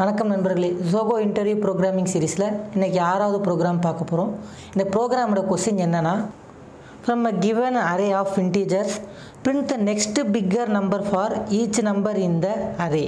வணக்கம் நண்பர்களே Joko interview programming சீரீஸில் இன்றைக்கி ஆறாவது ப்ரோக்ராம் பார்க்க போகிறோம் இந்த ப்ரோக்ராமோட கொஸ்டின் என்னென்னா from a given array of integers print the next bigger number for each number in the array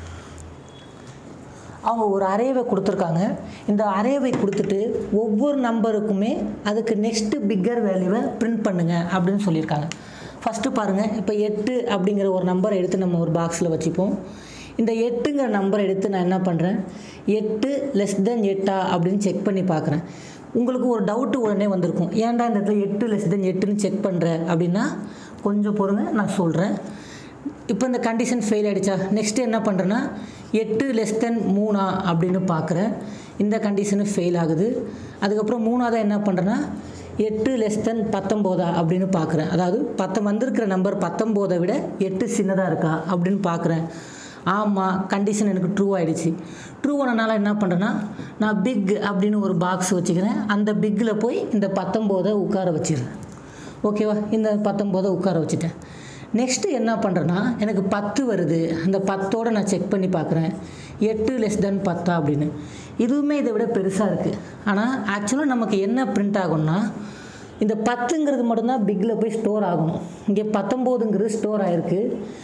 அவங்க ஒரு அரேவை கொடுத்துருக்காங்க இந்த அரேவை கொடுத்துட்டு ஒவ்வொரு நம்பருக்குமே அதுக்கு நெக்ஸ்ட்டு பிக்கர் வேல்யூவை பிரிண்ட் பண்ணுங்க அப்படின்னு சொல்லியிருக்காங்க ஃபஸ்ட்டு பாருங்கள் இப்போ எட்டு அப்படிங்கிற ஒரு நம்பரை எடுத்து நம்ம ஒரு பாக்ஸில் வச்சுப்போம் இந்த எட்டுங்கிற நம்பரை எடுத்து நான் என்ன பண்ணுறேன் எட்டு லெஸ் தென் எட்டா அப்படின்னு செக் பண்ணி பார்க்குறேன் உங்களுக்கு ஒரு டவுட்டு உடனே வந்திருக்கும் ஏன்டா இந்த இடத்துல எட்டு லெஸ் தென் எட்டுன்னு செக் பண்ணுற அப்படின்னா கொஞ்சம் பொறுங்க நான் சொல்கிறேன் இப்போ இந்த கண்டிஷன் ஃபெயில் ஆகிடுச்சா நெக்ஸ்ட்டு என்ன பண்ணுறேன்னா எட்டு லெஸ் தென் மூணா அப்படின்னு பார்க்குறேன் இந்த கண்டிஷனு ஃபெயில் ஆகுது அதுக்கப்புறம் மூணாவதாக என்ன பண்ணுறேன்னா எட்டு லெஸ் தென் பத்தொம்போதா அப்படின்னு பார்க்குறேன் அதாவது பத்து வந்திருக்கிற நம்பர் பத்தொம்போதை விட எட்டு சின்னதாக இருக்கா அப்படின்னு பார்க்குறேன் ஆமாம் கண்டிஷன் எனக்கு ட்ரூ ஆகிடுச்சு ட்ரூ ஆனனால என்ன பண்ணுறேன்னா நான் பிக் அப்படின்னு ஒரு பாக்ஸ் வச்சுக்கிறேன் அந்த பிக்கில் போய் இந்த பத்தொம்போதை உட்கார வச்சிடுறேன் ஓகேவா இந்த பத்தொம்போதை உட்கார வச்சுட்டேன் நெக்ஸ்ட்டு என்ன பண்ணுறேன்னா எனக்கு பத்து வருது அந்த பத்தோடு நான் செக் பண்ணி பார்க்குறேன் எட்டு லெஸ் தென் பத்தா அப்படின்னு இதுவுமே இதை விட பெருசாக இருக்குது ஆனால் ஆக்சுவலாக நமக்கு என்ன பிரிண்ட் ஆகும்னா இந்த பத்துங்கிறது மட்டும்தான் பிக்கில் போய் ஸ்டோர் ஆகணும் இங்கே பத்தொம்போதுங்கிறது ஸ்டோர் ஆகிருக்கு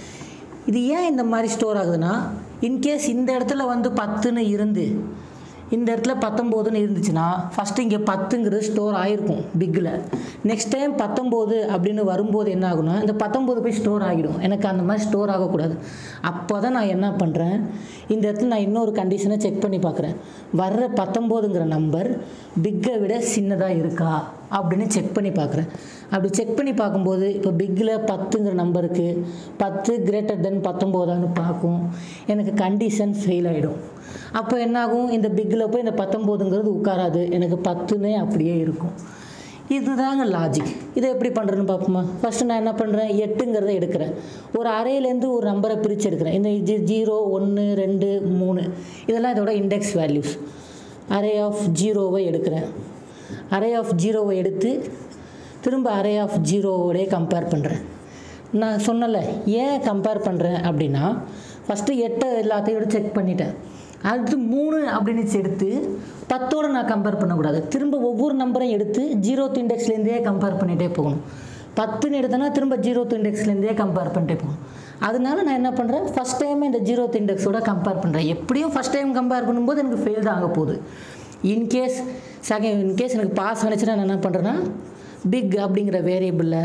இது ஏன் இந்த மாதிரி ஸ்டோர் ஆகுதுன்னா இன்கேஸ் இந்த இடத்துல வந்து பத்துன்னு இருந்து இந்த இடத்துல பத்தொம்போதுன்னு இருந்துச்சுன்னா ஃபஸ்ட்டு இங்கே பத்துங்கிறது ஸ்டோர் ஆகிருக்கும் பிக்கில் நெக்ஸ்ட் டைம் பத்தொம்போது அப்படின்னு வரும்போது என்ன ஆகும்னா இந்த பத்தொம்போது போய் ஸ்டோர் ஆகிடும் எனக்கு அந்த மாதிரி ஸ்டோர் ஆகக்கூடாது அப்போ தான் நான் என்ன பண்ணுறேன் இந்த இடத்துல நான் இன்னொரு கண்டிஷனை செக் பண்ணி பார்க்குறேன் வர்ற பத்தொம்போதுங்கிற நம்பர் பிக்கை விட சின்னதாக இருக்கா அப்படின்னு செக் பண்ணி பார்க்குறேன் அப்படி செக் பண்ணி பார்க்கும்போது இப்போ பிக்கில் பத்துங்கிற நம்பருக்கு பத்து கிரேட்டர் தென் பத்தொம்போதான்னு பார்க்கும் எனக்கு கண்டிஷன் ஃபெயில் ஆகிடும் அப்போ என்னாகும் இந்த பிக்கில் போய் இந்த பத்தொம்போதுங்கிறது உட்காராது எனக்கு பத்துன்னே அப்படியே இருக்கும் இதுதாங்க லாஜிக் இதை எப்படி பண்ணுறேன்னு பார்ப்போமா ஃபஸ்ட்டு நான் என்ன பண்ணுறேன் எட்டுங்கிறத எடுக்கிறேன் ஒரு அறையிலேருந்து ஒரு நம்பரை பிரித்து எடுக்கிறேன் இந்த ஜி ஜீரோ ஒன்று ரெண்டு மூணு இதெல்லாம் இதோட இண்டெக்ஸ் வேல்யூஸ் அரே ஆஃப் ஜீரோவை எடுக்கிறேன் அரே ஆஃப் ஜீரோவை எடுத்து திரும்ப அரே ஆஃப் ஜீரோவோடய கம்பேர் பண்ணுறேன் நான் சொன்னல ஏன் கம்பேர் பண்ணுறேன் அப்படின்னா ஃபஸ்ட்டு எட்டை எல்லாத்தையும் செக் பண்ணிட்டேன் அடுத்து மூணு அப்படின்னு எடுத்து பத்தோடு நான் கம்பேர் பண்ணக்கூடாது திரும்ப ஒவ்வொரு நம்பரையும் எடுத்து ஜீரோத் இண்டெக்ஸ்லேருந்தே கம்பேர் பண்ணிகிட்டே போகணும் பத்துன்னு எடுத்தேன்னா திரும்ப ஜீரோத் இண்டெக்ஸ்லேருந்தே கம்பேர் பண்ணிட்டே போகணும் அதனால நான் என்ன பண்ணுறேன் ஃபஸ்ட் டைமே இந்த ஜீரோத் இண்டெக்ஸோட கம்பேர் பண்ணுறேன் எப்படியும் ஃபஸ்ட் டைம் கம்பேர் பண்ணும்போது எனக்கு ஃபெயில் தான் ஆக போகுது இன்கேஸ் செகண்ட் இன்கேஸ் எனக்கு பாஸ் ஆனிச்சுன்னா நான் என்ன பண்ணுறேன்னா பிக் அப்படிங்கிற வேரியபிளில்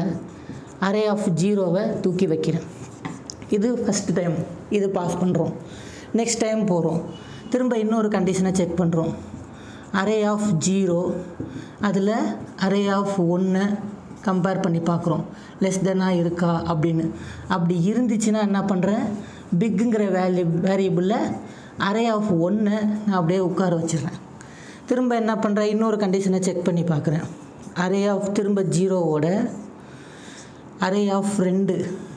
அரே ஆஃப் ஜீரோவை தூக்கி வைக்கிறேன் இது ஃபஸ்ட் டைம் இது பாஸ் பண்ணுறோம் நெக்ஸ்ட் டைம் போகிறோம் திரும்ப இன்னொரு கண்டிஷனை செக் பண்ணுறோம் அரே ஆஃப் ஜீரோ அதில் அரே ஆஃப் ஒன்று கம்பேர் பண்ணி பார்க்குறோம் லெஸ் தென்னாக இருக்கா அப்படின்னு அப்படி இருந்துச்சுன்னா என்ன பண்ணுறேன் பிக்குங்கிற வேல்யூ வேரியபிளில் அரே ஆஃப் ஒன்று நான் அப்படியே உட்கார வச்சிடுறேன் திரும்ப என்ன பண்ணுறேன் இன்னொரு கண்டிஷனை செக் பண்ணி பார்க்குறேன் அரே ஆஃப் திரும்ப ஜீரோவோட அரே ஆஃப் ரெண்டு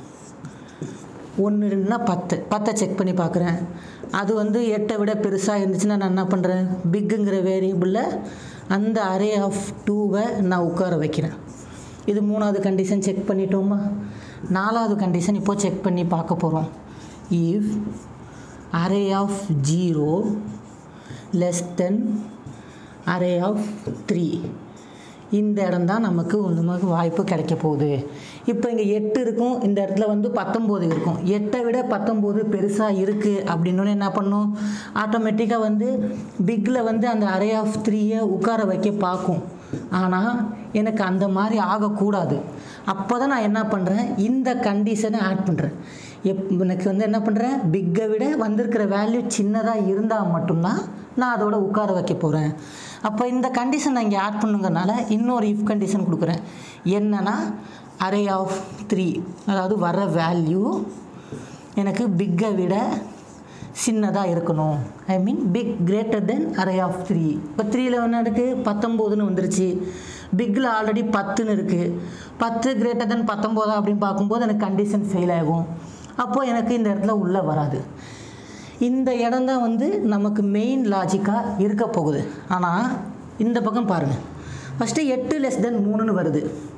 ஒன்று ரெண்டுனா பத்து பத்தை செக் பண்ணி பார்க்குறேன் அது வந்து எட்டை விட பெருசாக இருந்துச்சுன்னா நான் என்ன பண்ணுறேன் பிக்குங்கிற வேரியபிளில் அந்த அரே ஆஃப் டூவை நான் உட்கார வைக்கிறேன் இது மூணாவது கண்டிஷன் செக் பண்ணிட்டோமா நாலாவது கண்டிஷன் இப்போ செக் பண்ணி பார்க்க போகிறோம் if array of zero less than array of three இந்த இடம் தான் நமக்கு நமக்கு வாய்ப்பு கிடைக்க போகுது இப்போ இங்கே எட்டு இருக்கும் இந்த இடத்துல வந்து பத்தொம்போது இருக்கும் எட்டை விட பத்தொம்போது பெருசாக இருக்குது அப்படின்னு என்ன பண்ணும் ஆட்டோமேட்டிக்காக வந்து பிக்கில் வந்து அந்த அரே ஆஃப் த்ரீயை உட்கார வைக்க பார்க்கும் ஆனால் எனக்கு அந்த மாதிரி ஆகக்கூடாது அப்போ தான் நான் என்ன பண்ணுறேன் இந்த கண்டிஷனை ஆட் பண்ணுறேன் எப் எனக்கு வந்து என்ன பண்ணுறேன் பிக்கை விட வந்திருக்கிற வேல்யூ சின்னதாக இருந்தால் மட்டும்தான் நான் அதோட உட்கார வைக்க போகிறேன் அப்போ இந்த கண்டிஷன் நான் இங்கே ஆட் பண்ணுங்கிறனால இன்னொரு இஃப் கண்டிஷன் கொடுக்குறேன் என்னன்னா அரே ஆஃப் த்ரீ அதாவது வர வேல்யூ எனக்கு பிக்கை விட சின்னதாக இருக்கணும் I mean big greater than array of three இப்போ த்ரீயில் என்ன இருக்குது பத்தொம்போதுன்னு வந்துருச்சு பிக்கில் ஆல்ரெடி பத்துன்னு இருக்குது பத்து கிரேட்டர் தென் பத்தொம்போதா அப்படின்னு பார்க்கும்போது எனக்கு கண்டிஷன் ஃபெயில் ஆகும் அப்போது எனக்கு இந்த இடத்துல உள்ளே வராது இந்த இடம் தான் வந்து நமக்கு மெயின் லாஜிக்காக இருக்க போகுது ஆனால் இந்த பக்கம் பாருங்கள் ஃபஸ்ட்டு எட்டு லெஸ் தென் மூணுன்னு வருது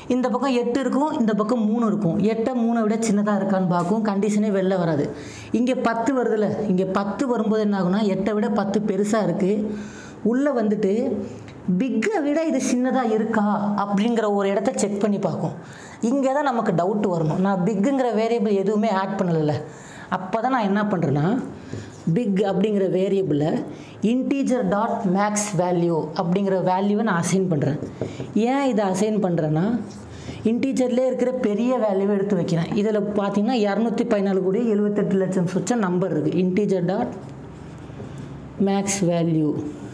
இந்த பக்கம் எட்டு இருக்கும் இந்த பக்கம் மூணு இருக்கும் எட்டை மூணை விட சின்னதாக இருக்கான்னு பார்க்கும் கண்டிஷனே வெளில வராது இங்கே பத்து வருதுல்ல இங்கே பத்து வரும்போது என்ன ஆகும்னா எட்டை விட பத்து பெருசாக இருக்குது உள்ளே வந்துட்டு பிக்கை விட இது சின்னதாக இருக்கா அப்படிங்கிற ஒரு இடத்த செக் பண்ணி பார்க்கும் இங்கே தான் நமக்கு டவுட் வரணும் நான் பிக்குங்கிற வேரியபிள் எதுவுமே ஆட் பண்ணலைல்ல அப்போ தான் நான் என்ன பண்ணுறேன்னா பிக் அப்படிங்கிற வேரியபிளை இன்டீஜர் டாட் மேக்ஸ் வேல்யூ அப்படிங்கிற வேல்யூவை நான் அசைன் பண்ணுறேன் ஏன் இதை அசைன் பண்ணுறேன்னா இன்டீஜர்லேயே இருக்கிற பெரிய வேல்யூவை எடுத்து வைக்கிறேன் இதில் பார்த்தீங்கன்னா இரநூத்தி பதினாலு கோடி எழுபத்தெட்டு லட்சம் சொச்ச நம்பர் இருக்குது இன்டீஜர் டாட் மேக்ஸ் வேல்யூ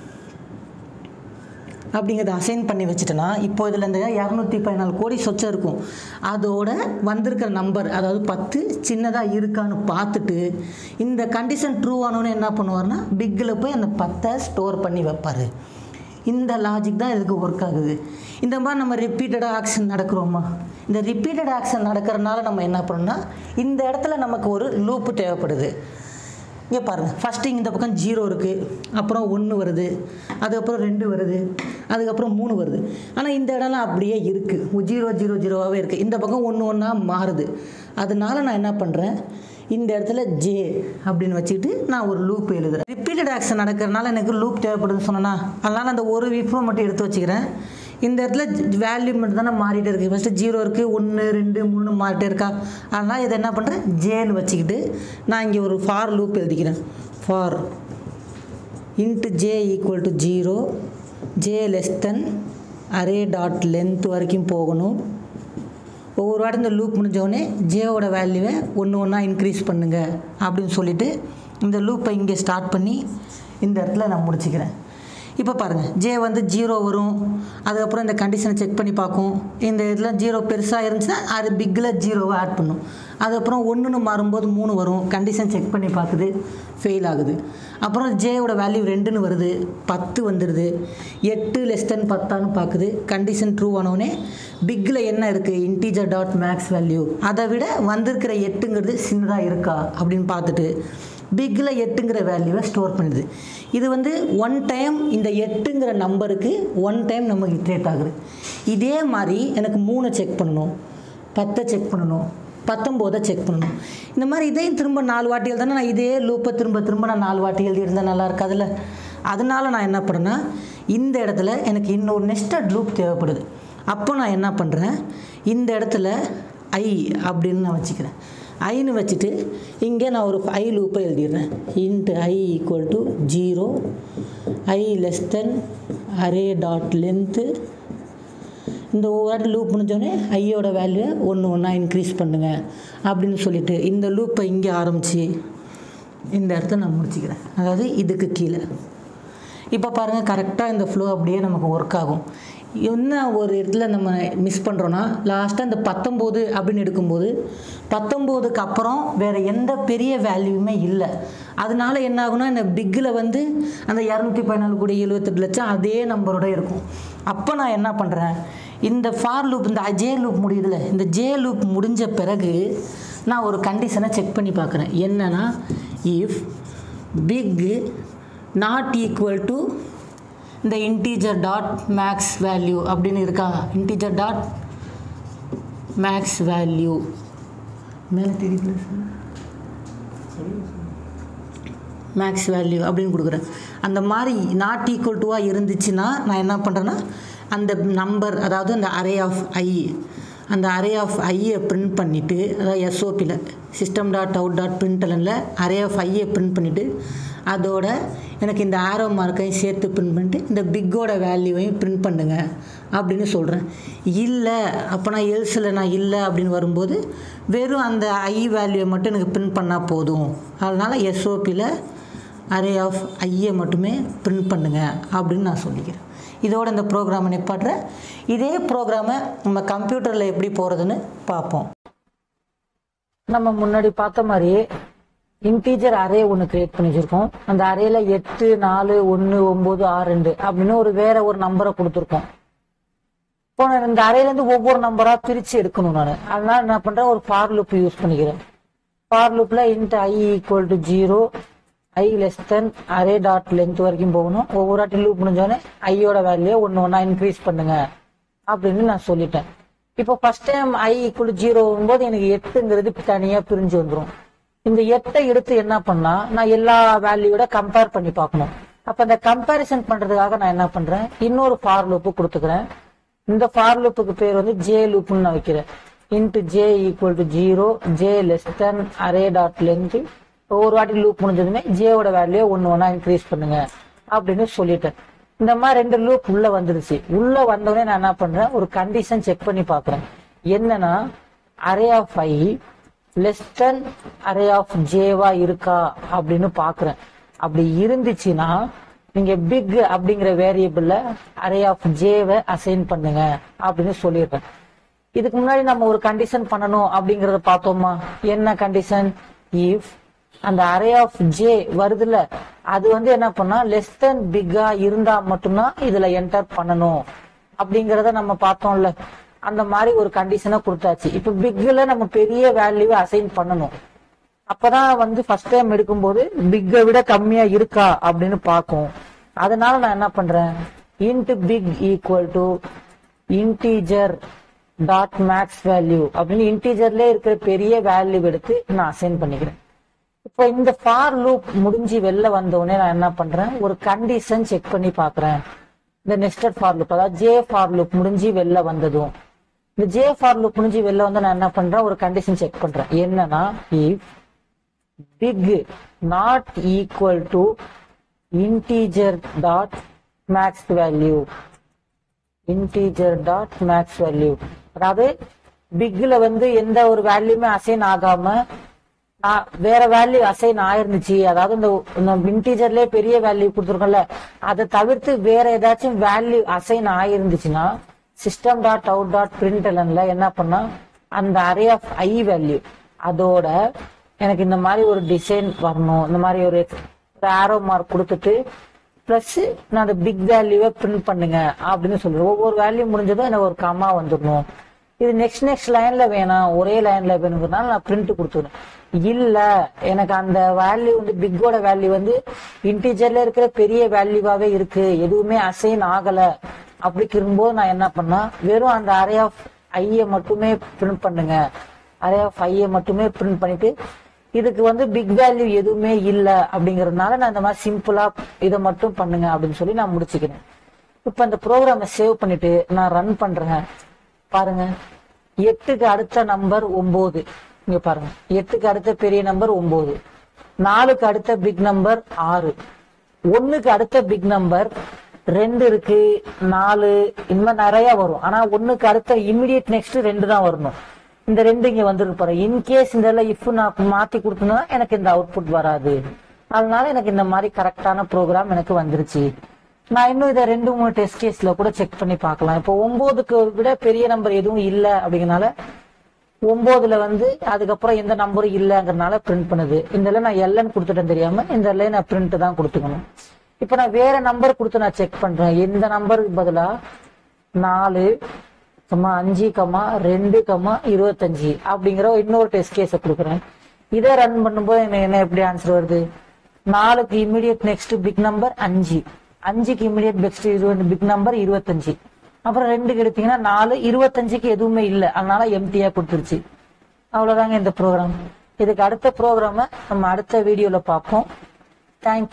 அப்படிங்கிறத அசைன் பண்ணி வச்சுட்டேன்னா இப்போ இதில் இந்த இரநூத்தி பதினாலு கோடி சொச்சம் இருக்கும் அதோட வந்திருக்கிற நம்பர் அதாவது பத்து சின்னதாக இருக்கான்னு பார்த்துட்டு இந்த கண்டிஷன் ட்ரூ ஆனோன்னு என்ன பண்ணுவார்னா பிக்கில் போய் அந்த பத்தை ஸ்டோர் பண்ணி வைப்பார் இந்த லாஜிக் தான் இதுக்கு ஒர்க் ஆகுது இந்த மாதிரி நம்ம ரிப்பீட்டடாக ஆக்ஷன் நடக்கிறோமா இந்த ரிப்பீட்டட் ஆக்ஷன் நடக்கிறனால நம்ம என்ன பண்ணோம்னா இந்த இடத்துல நமக்கு ஒரு லூப்பு தேவைப்படுது இங்கே பாருங்கள் ஃபஸ்ட்டு இந்த பக்கம் ஜீரோ இருக்குது அப்புறம் ஒன்று வருது அதுக்கப்புறம் ரெண்டு வருது அதுக்கப்புறம் மூணு வருது ஆனால் இந்த இடம்லாம் அப்படியே இருக்குது ஜீரோ ஜீரோ ஜீரோவாகவே இருக்குது இந்த பக்கம் ஒன்று ஒன்றா மாறுது அதனால நான் என்ன பண்ணுறேன் இந்த இடத்துல ஜே அப்படின்னு வச்சுக்கிட்டு நான் ஒரு லூப் எழுதுறேன் ரிப்பீட்டட் ஆக்ஷன் நடக்கிறனால எனக்கு லூப் தேவைப்படுதுன்னு சொன்னேன்னா அதனால் அந்த ஒரு விஃபோ மட்டும் எடுத்து வச்சுக்கிறேன் இந்த இடத்துல வேல்யூ மட்டும் தானே மாறிட்டே இருக்குது ஃபஸ்ட்டு ஜீரோ இருக்குது ஒன்று ரெண்டு மூணு மாறிட்டே இருக்கா அதனால் இதை என்ன பண்ணுறேன் ஜேன்னு வச்சுக்கிட்டு நான் இங்கே ஒரு ஃபார் லூப் எழுதிக்கிறேன் for int J equal to zero J less than array dot length வரைக்கும் போகணும் ஒவ்வொரு வாட்டி இந்த லூப் முடிஞ்சோடனே ஜேவோட வேல்யூவை ஒன்று ஒன்றா இன்க்ரீஸ் பண்ணுங்க அப்படின்னு சொல்லிட்டு இந்த லூப்பை இங்கே ஸ்டார்ட் பண்ணி இந்த இடத்துல நான் முடிச்சுக்கிறேன் இப்போ பாருங்கள் ஜே வந்து ஜீரோ வரும் அதுக்கப்புறம் இந்த கண்டிஷனை செக் பண்ணி பார்க்கும் இந்த இதில் ஜீரோ பெருசாக இருந்துச்சுன்னா அது பிக்கில் ஜீரோவை ஆட் பண்ணும் அதுக்கப்புறம் ஒன்றுன்னு மாறும்போது மூணு வரும் கண்டிஷன் செக் பண்ணி பார்க்குது ஃபெயில் ஆகுது அப்புறம் ஜேயோட வேல்யூ ரெண்டுன்னு வருது பத்து வந்துடுது எட்டு லெஸ் தென் பத்தான்னு பார்க்குது கண்டிஷன் ட்ரூ ஆனோடனே பிக்கில் என்ன இருக்குது இன்டீஜர் டாட் மேக்ஸ் வேல்யூ அதை விட வந்திருக்கிற எட்டுங்கிறது சின்னதாக இருக்கா அப்படின்னு பார்த்துட்டு பிக்கில் எட்டுங்கிற வேல்யூவை ஸ்டோர் பண்ணுது இது வந்து ஒன் டைம் இந்த எட்டுங்கிற நம்பருக்கு ஒன் டைம் நமக்கு இட்ரேட் ஆகுது இதே மாதிரி எனக்கு மூணை செக் பண்ணணும் பத்தை செக் பண்ணணும் பத்தொம்போதை செக் பண்ணணும் இந்த மாதிரி இதையும் திரும்ப நாலு வாட்டி எழுதுனா நான் இதே லூப்பை திரும்ப திரும்ப நான் நாலு வாட்டி எழுதி இருந்தால் நல்லா இருக்காதுல்ல அதனால நான் என்ன பண்ணுறேன்னா இந்த இடத்துல எனக்கு இன்னொரு நெஸ்டட் லூப் தேவைப்படுது அப்போ நான் என்ன பண்ணுறேன் இந்த இடத்துல ஐ அப்படின்னு நான் வச்சுக்கிறேன் ஐன்னு வச்சுட்டு இங்கே நான் ஒரு ஐ லூப்பை எழுதிடுறேன் int I equal to zero I less than array dot length இந்த ஒவ்வொரு லூப் முடிஞ்சோடனே ஐயோட வேல்யூவை ஒன்று ஒன்றா இன்க்ரீஸ் பண்ணுங்க அப்படின்னு சொல்லிட்டு இந்த லூப்பை இங்கே ஆரம்பித்து இந்த இடத்த நான் முடிச்சுக்கிறேன் அதாவது இதுக்கு கீழே இப்போ பாருங்கள் கரெக்டாக இந்த ஃப்ளோ அப்படியே நமக்கு ஒர்க் ஆகும் என்ன ஒரு இடத்துல நம்ம மிஸ் பண்ணுறோன்னா லாஸ்ட்டாக இந்த பத்தொம்போது அப்படின்னு எடுக்கும்போது பத்தொம்போதுக்கு அப்புறம் வேறு எந்த பெரிய வேல்யூவுமே இல்லை அதனால என்ன ஆகும்னா இந்த பிக்கில் வந்து அந்த இரநூத்தி பதினாலு கோடி எழுபத்தெட்டு லட்சம் அதே நம்பரோட இருக்கும் அப்போ நான் என்ன பண்ணுறேன் இந்த ஃபார் லூப் இந்த ஜே லூப் முடியுதுல இந்த ஜே லூப் முடிஞ்ச பிறகு நான் ஒரு கண்டிஷனை செக் பண்ணி பார்க்குறேன் என்னன்னா if big not equal to இந்த இன்டீஜர் டாட் மேக்ஸ் வேல்யூ அப்படின்னு இருக்கா இன்டீஜர் டாட் மேக்ஸ் வேல்யூ மேலே தெரியுதுல சார் மேக்ஸ் வேல்யூ அப்படின்னு கொடுக்குறேன் அந்த மாதிரி நாட் ஈக்குவல் டுவாக இருந்துச்சுன்னா நான் என்ன பண்ணுறேன்னா அந்த நம்பர் அதாவது அந்த அரே ஆஃப் ஐ அந்த அரே ஆஃப் ஐயை பிரிண்ட் பண்ணிவிட்டு அதாவது எஸ்ஓபியில் சிஸ்டம் டாட் அவுட் டாட் பிரிண்டலனில் அரே ஆஃப் ஐயை பிரிண்ட் பண்ணிவிட்டு அதோட எனக்கு இந்த ஆரோ மார்க்கையும் சேர்த்து பிரிண்ட் பண்ணிட்டு இந்த பிக்கோட வேல்யூவையும் பிரிண்ட் பண்ணுங்க அப்படின்னு சொல்கிறேன் இல்லை அப்போ நான் எல்ஸில் நான் இல்லை அப்படின்னு வரும்போது வெறும் அந்த ஐ வேல்யூவை மட்டும் எனக்கு பிரிண்ட் பண்ணால் போதும் அதனால் எஸ்ஓபியில் அரே ஆஃப் ஐயை மட்டுமே பிரிண்ட் பண்ணுங்க அப்படின்னு நான் சொல்லிக்கிறேன் இதோட இந்த ப்ரோக்ராமை நிப்பாட்டுறேன் இதே ப்ரோக்ராமை நம்ம கம்ப்யூட்டரில் எப்படி போகிறதுன்னு பார்ப்போம் நம்ம முன்னாடி பார்த்த மாதிரியே இன்டீஜர் அரே ஒன்று கிரியேட் பண்ணி வச்சிருக்கோம் அந்த அரேல எட்டு நாலு ஒன்று ஒம்பது ஆறு ரெண்டு அப்படின்னு ஒரு வேற ஒரு நம்பரை கொடுத்துருக்கோம் இப்போ நான் இந்த அறையிலேருந்து ஒவ்வொரு நம்பராக பிரித்து எடுக்கணும் நான் அதனால என்ன பண்ணுறேன் ஒரு ஃபார் லூப் யூஸ் பண்ணிக்கிறேன் ஃபார் லூப்பில் int I equal to zero I less than array dot length வரைக்கும் போகணும் ஒவ்வொரு வாட்டி லூப் முடிஞ்சோடனே ஐயோட வேல்யூ ஒன்று ஒன்றா இன்க்ரீஸ் பண்ணுங்க அப்படின்னு நான் சொல்லிட்டேன் இப்போ first time I equal zero போது எனக்கு எட்டுங்கிறது தனியா பிரிஞ்சு வந்துரும் இந்த எட்டை எடுத்து என்ன பண்ணா நான் எல்லா வேல்யூட கம்பேர் பண்ணி பார்க்கணும் அப்ப இந்த கம்பேரிசன் பண்றதுக்காக நான் என்ன பண்றேன் இன்னொரு ஃபார் லூப்பு கொடுத்துக்கிறேன் இந்த ஃபார் லூப்புக்கு பேர் வந்து ஜே லூப்னு நான் வைக்கிறேன் int J equal to zero J less than array dot length ஒரு வாட்டி லூப் முடிஞ்சதுமே ஜேவோட வேல்யூ ஒன்னு ஒன்னா இன்க்ரீஸ் பண்ணுங்க அப்படின்னு சொல்லிட்டேன் இந்த மாதிரி ரெண்டு லூப் உள்ள வந்துருச்சு உள்ள வந்தோடனே நான் என்ன பண்றேன் ஒரு கண்டிஷன் செக் பண்ணி பாக்குறேன் என்னன்னா array of I less than array of ஜேவா இருக்கா அப்படின்னு பாக்குறேன் அப்படி இருந்துச்சுன்னா நீங்க பிக் அப்படிங்கிற வேரியபிள்ல அரே ஆஃப் ஜேவை அசைன் பண்ணுங்க அப்படின்னு சொல்லிடுறேன் இதுக்கு முன்னாடி நம்ம ஒரு கண்டிஷன் பண்ணணும் அப்படிங்கறத பார்த்தோமா என்ன கண்டிஷன் இஃப் அந்த அரே ஆஃப் ஜே வருதுல்ல அது வந்து என்ன பண்ணா லெஸ் தென் பிக்கா இருந்தா மட்டும்தான் இதுல என்டர் பண்ணணும் அப்படிங்கறத நம்ம பார்த்தோம்ல அந்த மாதிரி ஒரு கண்டிஷனை கொடுத்தாச்சு இப்ப பிக்ல நம்ம பெரிய வேல்யூவை அசைன் பண்ணணும் அப்பதான் வந்து ஃபர்ஸ்ட் டைம் எடுக்கும்போது பிக்கை விட கம்மியா இருக்கா அப்படின்னு பார்க்கும் அதனால நான் என்ன பண்றேன் int big equal to integer dot max value அப்படின்னு இன்டீஜர்ல இருக்கிற பெரிய வேல்யூ எடுத்து நான் அசைன் பண்ணிக்கிறேன் இப்போ இந்த ஃபார் லூப் முடிஞ்சு வெளில வந்த உடனே நான் என்ன பண்றேன் ஒரு கண்டிஷன் செக் பண்ணி பாக்குறேன் இந்த நெஸ்டட் ஃபார் லூப் அதாவது ஜே ஃபார் லூப் முடிஞ்சு வெளில வந்ததும் இந்த ஜே ஃபார் லூப் முடிஞ்சு வெளில வந்து நான் என்ன பண்றேன் ஒரு கண்டிஷன் செக் பண்றேன் என்னன்னா if big not equal to integer dot max value integer dot max value அதாவது பிக்ல வந்து எந்த ஒரு வேல்யூமே அசைன் ஆகாம ஆ- வேற வேல்யூ அசைன் ஆயிருந்துச்சு அதாவது இந்த நம்ம இன்டீஜர்லயே பெரிய வேல்யூ கொடுத்துருக்கோம்ல அதை தவிர்த்து வேற ஏதாச்சும் வேல்யூ அசைன் ஆயிருந்துச்சுன்னா சிஸ்டம் டாட் அவுட் டாட் பிரிண்டலன்ல என்ன பண்ணா அந்த அரே ஆஃப் ஐ வேல்யூ அதோட எனக்கு இந்த மாதிரி ஒரு டிசைன் வரணும் இந்த மாதிரி ஒரு ஆரோ மார்க் கொடுத்துட்டு பிளஸ் நான் அந்த பிக் வேல்யூவை பிரிண்ட் பண்ணுங்க அப்படின்னு சொல்லுவேன் ஒவ்வொரு வேல்யூ முடிஞ்சதும் எனக்கு ஒரு கமா வந்துடணும் இது நெக்ஸ்ட் நெக்ஸ்ட் லைன்ல வேணாம் ஒரே லைன்ல வேணுங்கிறதுனால நான் பிரிண்ட் கொடுத்துருவேன் இல்ல எனக்கு அந்த வேல்யூ வந்து பிக்கோட வேல்யூ வந்து இன்டீஜர்ல இருக்கிற பெரிய வேல்யூவாவே இருக்கு எதுவுமே அசைன் ஆகல அப்படி இருக்கும்போது நான் என்ன பண்ணா வெறும் அந்த அரே ஆஃப் ஐய மட்டுமே பிரிண்ட் பண்ணுங்க அரே ஆஃப் ஐய மட்டுமே பிரிண்ட் பண்ணிட்டு இதுக்கு வந்து பிக் வேல்யூ எதுவுமே இல்ல அப்படிங்கறதுனால நான் இந்த மாதிரி சிம்பிளா இதை மட்டும் பண்ணுங்க அப்படின்னு சொல்லி நான் முடிச்சுக்கிறேன் இப்ப அந்த ப்ரோக்ராமை சேவ் பண்ணிட்டு நான் ரன் பண்றேன் பாருங்க எட்டுக்கு அடுத்த நம்பர் ஒன்பது இங்க பாருங்க எட்டுக்கு அடுத்த பெரிய நம்பர் ஒன்பது நாலுக்கு அடுத்த பிக் நம்பர் ஆறு ஒண்ணுக்கு அடுத்த பிக் நம்பர் ரெண்டு இருக்கு நாலு இந்த மாதிரி நிறைய வரும் ஆனா ஒண்ணுக்கு அடுத்த இமிடியட் நெக்ஸ்ட் ரெண்டு தான் வரணும் இந்த ரெண்டு இங்க வந்துருக்கு பாரு இன்கேஸ் இந்த இஃப் நான் மாத்தி கொடுத்தனா எனக்கு இந்த அவுட்புட் வராது அதனால எனக்கு இந்த மாதிரி கரெக்டான ப்ரோக்ராம் எனக்கு வந்துருச்சு நான் இன்னும் இதை ரெண்டு மூணு டெஸ்ட் கேஸ்ல கூட செக் பண்ணி பார்க்கலாம் இப்போ ஒன்பதுக்கு விட பெரிய நம்பர் எதுவும் இல்ல அப்படிங்கறனால ஒன்பதுல வந்து அதுக்கப்புறம் எந்த நம்பரும் இல்லைங்கிறனால பிரிண்ட் பண்ணுது இந்த நான் எல்என் கொடுத்துட்டேன் தெரியாம இந்த லைன் நான் பிரிண்ட் தான் கொடுத்துக்கணும் இப்போ நான் வேற நம்பர் கொடுத்து நான் செக் பண்றேன் இந்த நம்பருக்கு பதிலா நாலு கம்மா அஞ்சு கம்மா ரெண்டு கம்மா இருபத்தஞ்சு அப்படிங்கிற இன்னொரு டெஸ்ட் கேஸை கொடுக்குறேன் இதை ரன் பண்ணும்போது எனக்கு என்ன எப்படி ஆன்சர் வருது நாலுக்கு இமிடியட் நெக்ஸ்ட் பிக் நம்பர் அஞ்சு அஞ்சுக்கு இமிடியட் நெக்ஸ்ட் இருபது பிக் நம்பர் இருபத்தஞ்சு அப்புறம் ரெண்டுக்கு எடுத்தீங்கன்னா நாலு இருபத்தஞ்சுக்கு எதுவுமே இல்லை அதனால எம்டியா கொடுத்துருச்சு அவ்வளவுதாங்க இந்த ப்ரோக்ராம் இதுக்கு அடுத்த ப்ரோக்ராம நம்ம அடுத்த வீடியோல பார்ப்போம் தேங்க்யூ